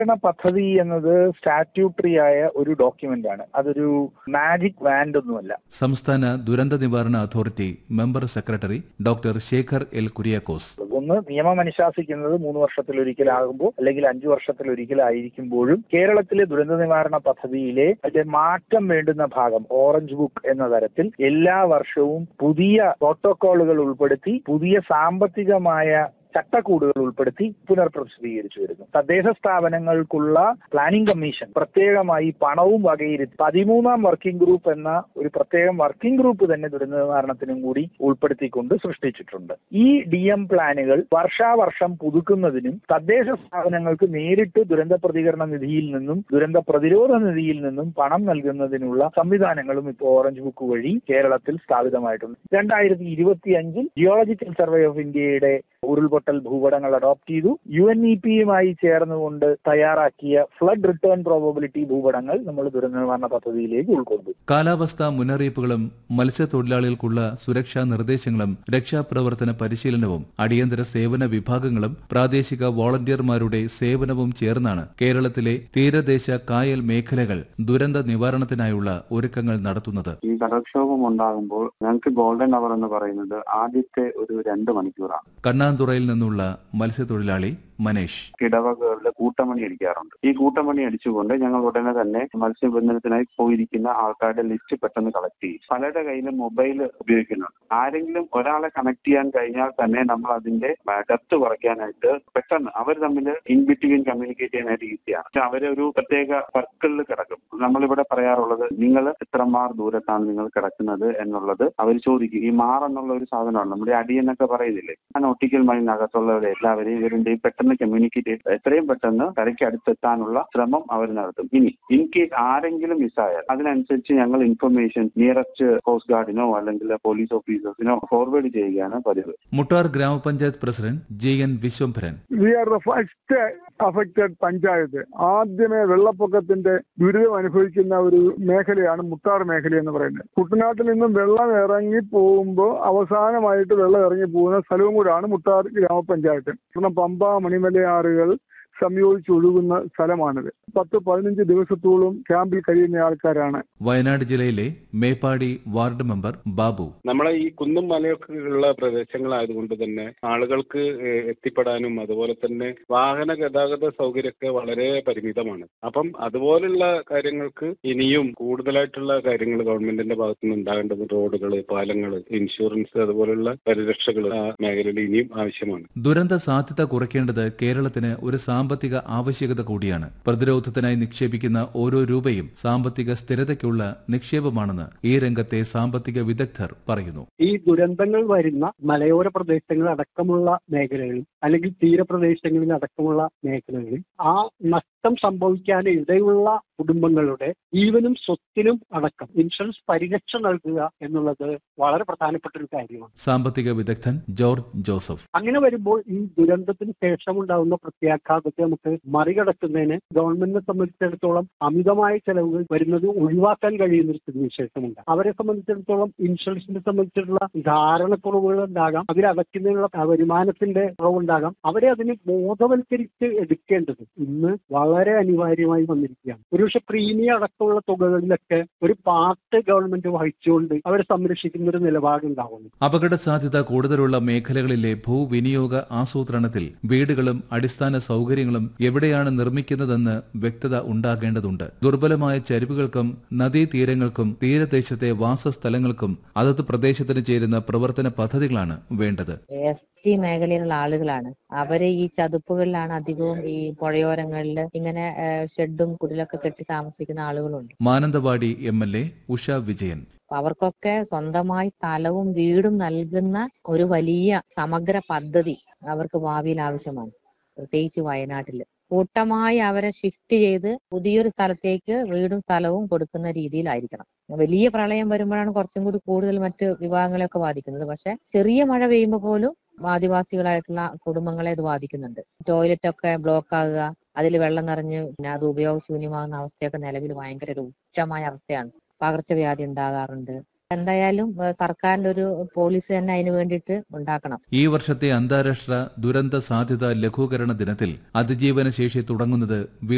ദുരന്തനിവാരണ പദ്ധതി എന്നത് സ്റ്റാറ്റ്യൂട്ടറി ആയ ഒരു ഡോക്യുമെന്റ് ആണ് അതൊരു മാജിക് വാൻഡ് ഒന്നുമല്ല സംസ്ഥാന ദുരന്ത നിവാരണ authority member secretary doctor Shekhar L Kuriakose ഒന്ന് നിയമം അനുശാസിക്കുന്നത് മൂന്ന് വർഷത്തിലൊരിക്കലാകുമ്പോൾ അല്ലെങ്കിൽ അഞ്ചു വർഷത്തിലൊരിക്കലായിരിക്കുമ്പോഴും കേരളത്തിലെ ദുരന്ത നിവാരണ പദ്ധതിയിലെ അതിന്റെ മാറ്റം വേണ്ടുന്ന ഭാഗം ഓറഞ്ച് ബുക്ക് എന്ന തരത്തിൽ എല്ലാ വർഷവും പുതിയ പ്രോട്ടോക്കോളുകൾ ഉൾപ്പെടുത്തി പുതിയ സാമ്പത്തികമായ ചട്ടക്കൂടുകൾ ഉൾപ്പെടുത്തി പുനർപ്രസിദ്ധീകരിച്ചു വരുന്നു തദ്ദേശ സ്ഥാപനങ്ങൾക്കുള്ള പ്ലാനിംഗ് കമ്മീഷൻ പ്രത്യേകമായി പണവും വകയിരുത്തി പതിമൂന്നാം വർക്കിംഗ് ഗ്രൂപ്പ് എന്ന ഒരു പ്രത്യേകം വർക്കിംഗ് ഗ്രൂപ്പ് തന്നെ ദുരന്ത നിവാരണത്തിനും കൂടി ഉൾപ്പെടുത്തിക്കൊണ്ട് സൃഷ്ടിച്ചിട്ടുണ്ട് ഈ ഡി എം പ്ലാനുകൾ വർഷാവർഷം പുതുക്കുന്നതിനും തദ്ദേശ സ്ഥാപനങ്ങൾക്ക് നേരിട്ട് ദുരന്ത പ്രതികരണ നിധിയിൽ നിന്നും ദുരന്ത പ്രതിരോധ നിധിയിൽ നിന്നും പണം നൽകുന്നതിനുള്ള സംവിധാനങ്ങളും ഇപ്പോൾ ഓറഞ്ച് ബുക്ക് വഴി കേരളത്തിൽ സ്ഥാപിതമായിട്ടുണ്ട് രണ്ടായിരത്തി ഇരുപത്തി അഞ്ചിൽ ജിയോളജിക്കൽ സർവേ ഓഫ് ഇന്ത്യയുടെ ഉരുൾപൊട്ടൽ ഭൂപടങ്ങൾ അഡോപ്റ്റ് ചെയ്തു യു എൻ ഇ പിയുമായി ചേർന്നുകൊണ്ട് തയ്യാറാക്കിയ ഫ്ലഡ് റിട്ടേൺ പ്രോബബിലിറ്റി ഭൂപടങ്ങൾ നമ്മൾ ദുരന്ത നിവാരണ പദ്ധതിയിലേക്ക് ഉൾക്കൊണ്ടു കാലാവസ്ഥാ മുന്നറിയിപ്പുകളും മത്സ്യത്തൊഴിലാളികൾക്കുള്ള സുരക്ഷാ നിർദ്ദേശങ്ങളും രക്ഷാപ്രവർത്തന പരിശീലനവും അടിയന്തര സേവന വിഭാഗങ്ങളും പ്രാദേശിക വോളണ്ടിയർമാരുടെ സേവനവും ചേർന്നാണ് കേരളത്തിലെ തീരദേശ കായൽ മേഖലകൾ ദുരന്ത നിവാരണത്തിനായുള്ള ഒരുക്കങ്ങൾ നടത്തുന്നത് ഈ കടൽക്ഷോഭം ഉണ്ടാകുമ്പോൾ ഞങ്ങൾക്ക് ഗോൾഡൻ അവർ എന്ന് പറയുന്നത് ആദ്യത്തെ ഒരു രണ്ട് മണിക്കൂറാണ് കണ്ണാന്തുറയിൽ നിന്നുള്ള മത്സ്യത്തൊഴിലാളി മനേഷ് കിടവകളിൽ കൂട്ടമണി അടിക്കാറുണ്ട് ഈ കൂട്ടമണി അടിച്ചുകൊണ്ട് ഞങ്ങൾ ഉടനെ തന്നെ മത്സ്യബന്ധനത്തിനായി പോയിരിക്കുന്ന ആൾക്കാരുടെ ലിസ്റ്റ് പെട്ടെന്ന് കളക്ട് ചെയ്യും പലരുടെ കയ്യിലും മൊബൈൽ ഉപയോഗിക്കുന്നുണ്ട് ആരെങ്കിലും ഒരാളെ കണക്ട് ചെയ്യാൻ കഴിഞ്ഞാൽ തന്നെ നമ്മൾ അതിന്റെ ഡെപ്ത് കുറയ്ക്കാനായിട്ട് പെട്ടെന്ന് അവർ തമ്മിൽ ഇൻ ബിറ്റ്വീൻ കമ്മ്യൂണിക്കേറ്റ് ചെയ്യാനായിട്ട് ഈസിയാണ് പക്ഷെ അവരെ ഒരു പ്രത്യേക സർക്കിളിൽ കിടക്കും നമ്മളിവിടെ പറയാറുള്ളത് നിങ്ങൾ എത്രമാർ ദൂരത്താണ് നിങ്ങൾ കിടക്കുന്നത് എന്നുള്ളത് അവർ ചോദിക്കും ഈ മാർ എന്നുള്ള ഒരു സാധനമാണ് നമ്മുടെ അടി എന്നൊക്കെ പറയുന്നില്ലേ ആ നോട്ടിക്കൽ മൈനകത്തുള്ളവരെ എല്ലാവരെയും ഇവരുടെയും പെട്ടെന്ന് കമ്മ്യൂണിക്കേറ്റ് ചെയ്ത് എത്രയും പെട്ടെന്ന് കരയ്ക്ക് അടുത്തെത്താനുള്ള ശ്രമം അവർ നടത്തും ഇനി ഇൻ കേസ് ആരെങ്കിലും മിസ്സായാൽ അതിനനുസരിച്ച് ഞങ്ങൾ ഇൻഫർമേഷൻ നിയറസ്റ്റ് കോസ്റ്റ് ഗാർഡിനോ അല്ലെങ്കിൽ പോലീസ് ഓഫീസേഴ്സിനോ ഫോർവേഡ് ചെയ്യുകയാണ് പതിവ് മുട്ടാർ ഗ്രാമപഞ്ചായത്ത് president G N Viswambharan we are the first affected panchayat ആദ്യമേ വെള്ളപ്പൊക്കത്തിന്റെ ദുരിതം അനുഭവിക്കുന്ന ഒരു മേഖലയാണ് മുട്ടാർ മേഖല എന്ന് പറയുന്നത് കുട്ടനാട്ടിൽ നിന്നും വെള്ളം ഇറങ്ങി പോകുമ്പോൾ അവസാനമായിട്ട് വെള്ളം ഇറങ്ങി പോകുന്ന സ്ഥലവും കൂടാണ് മുട്ടാർ ഗ്രാമപഞ്ചായത്ത് കാരണം പമ്പ മണിമലയാറുകൾ സംയോജിച്ചൊഴുകുന്ന സ്ഥലമാണിത് പത്ത് പതിനഞ്ച് ദിവസത്തോളം ക്യാമ്പിൽ കഴിയുന്ന ആൾക്കാരാണ് വയനാട് ജില്ലയിലെ മേപ്പാടി വാർഡ് മെമ്പർ ബാബു നമ്മളെ ഈ കുന്നും മലയൊക്കെ ഉള്ള പ്രദേശങ്ങളായതുകൊണ്ട് തന്നെ ആളുകൾക്ക് ഏഹ്, എത്തിപ്പെടാനും അതുപോലെ തന്നെ വാഹന ഗതാഗത സൗകര്യമൊക്കെ വളരെ പരിമിതമാണ് അപ്പം അതുപോലുള്ള കാര്യങ്ങൾക്ക് ഇനിയും കൂടുതലായിട്ടുള്ള കാര്യങ്ങൾ ഗവൺമെന്റിന്റെ ഭാഗത്തു നിന്ന് ഉണ്ടാകേണ്ടത് റോഡുകൾ പാലങ്ങൾ ഇൻഷുറൻസ് അതുപോലുള്ള പരിരക്ഷകൾ ആ മേഖലയിൽ ഇനിയും ആവശ്യമാണ് ദുരന്ത സാധ്യത കുറയ്ക്കേണ്ടത് കേരളത്തിന് ഒരു സാമ്പത്തിക ആവശ്യകത കൂടിയാണ് പ്രതിരോധത്തിനായി നിക്ഷേപിക്കുന്ന ഓരോ രൂപയും സാമ്പത്തിക സ്ഥിരതയ്ക്കുള്ള നിക്ഷേപമാണെന്ന് ഈ രംഗത്തെ സാമ്പത്തിക വിദഗ്ധർ പറയുന്നു ഈ ദുരന്തങ്ങൾ വരുന്ന മലയോര പ്രദേശങ്ങൾ അടക്കമുള്ള മേഖലകളിൽ അല്ലെങ്കിൽ തീരപ്രദേശങ്ങളിൽ അടക്കമുള്ള മേഖലകളിൽ ആ നഷ്ടം സംഭവിക്കാൻ ഇടയുള്ള കുടുംബങ്ങളുടെ ജീവനും സ്വത്തിനും അടക്കം ഇൻഷുറൻസ് പരിരക്ഷ നൽകുക എന്നുള്ളത് വളരെ പ്രധാനപ്പെട്ട ഒരു കാര്യമാണ് സാമ്പത്തിക വിദഗ്ധൻ ജോർജ് ജോസഫ് അങ്ങനെ വരുമ്പോൾ ഈ ദുരന്തത്തിന് ശേഷം ഉണ്ടാകുന്ന പ്രത്യാഘാതത്തെ നമുക്ക് മറികടക്കുന്നതിന് ഗവൺമെന്റിനെ സംബന്ധിച്ചിടത്തോളം അമിതമായ ചെലവുകൾ വരുന്നത് ഒഴിവാക്കാൻ കഴിയുന്ന ഒരു സ്ഥിതിവിശേഷമുണ്ട് അവരെ സംബന്ധിച്ചിടത്തോളം ഇൻഷുറൻസിനെ സംബന്ധിച്ചിട്ടുള്ള ധാരണക്കുറവുകൾ ഉണ്ടാകാം അതിലടയ്ക്കുന്നതിനുള്ള വരുമാനത്തിന്റെ കുറവുണ്ടാകാം അവരെ അതിന് ബോധവൽക്കരിച്ച് എടുക്കേണ്ടത് ഇന്ന് വളരെ അനിവാര്യമായി വന്നിരിക്കുകയാണ് ഒരുപക്ഷെ പ്രീമിയം അടക്കമുള്ള തുകകളിലൊക്കെ ഒരു പാർട്ട് ഗവൺമെന്റ് വഹിച്ചുകൊണ്ട് അവരെ സംരക്ഷിക്കുന്ന ഒരു നിലപാടുണ്ടാവുന്നു അപകട സാധ്യത കൂടുതലുള്ള മേഖലകളിലെ ഭൂവിനിയോഗ ആസൂത്രണത്തിൽ വീടുകളും അടിസ്ഥാന സൗകര്യങ്ങളും എവിടെയാണ് നിർമ്മിക്കുന്നതെന്ന് വ്യക്തത ഉണ്ടാകേണ്ടതുണ്ട് ദുർബലമായ ചരിവുകൾക്കും നദീതീരങ്ങൾക്കും തീരദേശത്തെ വാസസ്ഥലങ്ങൾക്കും അതത് പ്രദേശത്തിന് ചേരുന്ന പ്രവർത്തന പദ്ധതികളാണ് വേണ്ടത് എസ് ടി മേഖലയിലുള്ള ആളുകളാണ് അവര് ഈ ചതുപ്പുകളിലാണ് അധികവും ഈ പുഴയോരങ്ങളിൽ ഇങ്ങനെ ഏഹ്, ഷെഡും കുടിലൊക്കെ കെട്ടി താമസിക്കുന്ന ആളുകളുണ്ട് Mananthavady M L A Usha Vijayan അപ്പൊ അവർക്കൊക്കെ സ്വന്തമായി സ്ഥലവും വീടും നൽകുന്ന ഒരു വലിയ സമഗ്ര പദ്ധതി അവർക്ക് ഭാവിയിൽ ആവശ്യമാണ് പ്രത്യേകിച്ച് വയനാട്ടില് കൂട്ടമായി അവരെ ഷിഫ്റ്റ് ചെയ്ത് പുതിയൊരു സ്ഥലത്തേക്ക് വീടും സ്ഥലവും കൊടുക്കുന്ന രീതിയിലായിരിക്കണം വലിയ പ്രളയം വരുമ്പോഴാണ് കുറച്ചും കൂടി കൂടുതൽ മറ്റ് വിഭാഗങ്ങളെയൊക്കെ ബാധിക്കുന്നത് പക്ഷെ ചെറിയ മഴ പെയ്യുമ്പോൾ പോലും ആദിവാസികളായിട്ടുള്ള കുടുംബങ്ങളെ ഇത് ബാധിക്കുന്നുണ്ട് ടോയ്ലറ്റ് ഒക്കെ ബ്ലോക്ക് ആകുക അതിൽ വെള്ളം നിറഞ്ഞ് പിന്നെ അത് ഉപയോഗശൂന്യമാകുന്ന അവസ്ഥയൊക്കെ നിലവിൽ ഭയങ്കര രൂക്ഷമായ അവസ്ഥയാണ് പകർച്ചവ്യാധി ഉണ്ടാകാറുണ്ട് എന്തായാലും ഏഹ് സർക്കാരിന്റെ ഒരു പോളിസി തന്നെ അതിന് വേണ്ടിയിട്ട് ഉണ്ടാക്കണം ഈ വർഷത്തെ അന്താരാഷ്ട്ര ദുരന്ത സാധ്യത ലഘൂകരണ ദിനത്തിൽ അതിജീവന ശേഷി തുടങ്ങുന്നത്